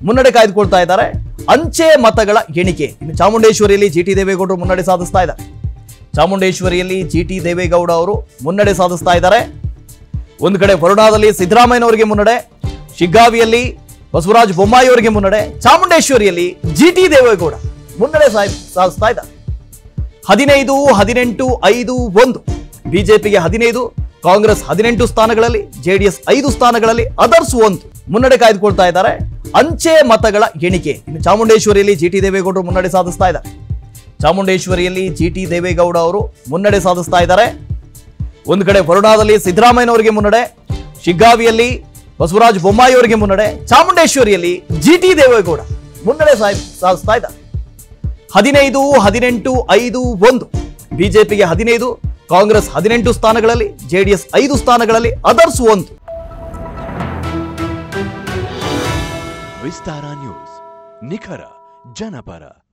ಮುನ್ನಡೆ ಕಾಯ್ದುಕೊಳ್ತಾ ಇದ್ದಾರೆ ಅಂಚೆ ಮತಗಳ ಎಣಿಕೆ ಇನ್ನು ಚಾಮುಂಡೇಶ್ವರಿಯಲ್ಲಿ ಜಿ ಟಿ ದೇವೇಗೌಡರು ಮುನ್ನಡೆ ಸಾಧಿಸ್ತಾ ಇದ್ದಾರೆ ಚಾಮುಂಡೇಶ್ವರಿಯಲ್ಲಿ ಜಿ ಟಿ ದೇವೇಗೌಡ ಅವರು ಮುನ್ನಡೆ ಸಾಧಿಸ್ತಾ ಇದ್ದಾರೆ ಒಂದು ಕಡೆ ವರುಣಾದಲ್ಲಿ ಸಿದ್ದರಾಮಯ್ಯನವರಿಗೆ ಮುನ್ನಡೆ ಶಿಗ್ಗಾವಿಯಲ್ಲಿ ಬಸವರಾಜ ಬೊಮ್ಮಾಯಿ ಅವರಿಗೆ ಮುನ್ನಡೆ ಚಾಮುಂಡೇಶ್ವರಿಯಲ್ಲಿ ಜಿ ಟಿ ದೇವೇಗೌಡ ಮುನ್ನಡೆ ಸಾಯ್- ಸಾಧಿಸ್ತಾ ಇದ್ದಾರೆ ಹದಿನೈದು ಹದಿನೆಂಟು ಐದು ಒಂದು ಬಿಜೆಪಿಗೆ ಹದಿನೈದು ಕಾಂಗ್ರೆಸ್ ಹದಿನೆಂಟು ಸ್ಥಾನಗಳಲ್ಲಿ ಜೆಡಿಎಸ್ ಐದು ಸ್ಥಾನಗಳಲ್ಲಿ ಅದರ್ಸ್ ಒಂದು ಮುನ್ನಡೆ ಕಾಯ್ದುಕೊಳ್ತಾ ಇದ್ದಾರೆ ಅಂಚೆ ಮತಗಳ ಎಣಿಕೆ ಇನ್ನು ಚಾಮುಂಡೇಶ್ವರಿಯಲ್ಲಿ ಜಿ ಟಿ ದೇವೇಗೌಡರು ಮುನ್ನಡೆ ಸಾಧಿಸ್ತಾ ಇದ್ದಾರೆ ಚಾಮುಂಡೇಶ್ವರಿಯಲ್ಲಿ ಜಿ ಟಿ ದೇವೇಗೌಡ ಅವರು ಮುನ್ನಡೆ ಸಾಧಿಸ್ತಾ ಇದ್ದಾರೆ ಒಂದು ಕಡೆ ವರುಣಾದಲ್ಲಿ ಸಿದ್ದರಾಮಯ್ಯನವರಿಗೆ ಮುನ್ನಡೆ ಶಿಗ್ಗಾವಿಯಲ್ಲಿ ಬಸವರಾಜ ಬೊಮ್ಮಾಯಿ ಅವರಿಗೆ ಮುನ್ನಡೆ ಚಾಮುಂಡೇಶ್ವರಿಯಲ್ಲಿ ಜಿ ಟಿ ದೇವೇಗೌಡ ಮುನ್ನಡೆ ಸಾಯ್- ಸಾಧಿಸ್ತಾ ಇದ್ದಾರೆ ಹದಿನೈದು ಹದಿನೆಂಟು ಐದು ಒಂದು ಬಿಜೆಪಿಗೆ ಹದಿನೈದು ಕಾಂಗ್ರೆಸ್ ಹದಿನೆಂಟು ಸ್ಥಾನಗಳಲ್ಲಿ ಜೆಡಿಎಸ್ ಐದು ಸ್ಥಾನಗಳಲ್ಲಿ ಅದರ್ಸ್ ಒಂದು ವಿಸ್ತಾರ ನ್ಯೂಸ್ ನಿಖರ ಜನಪರ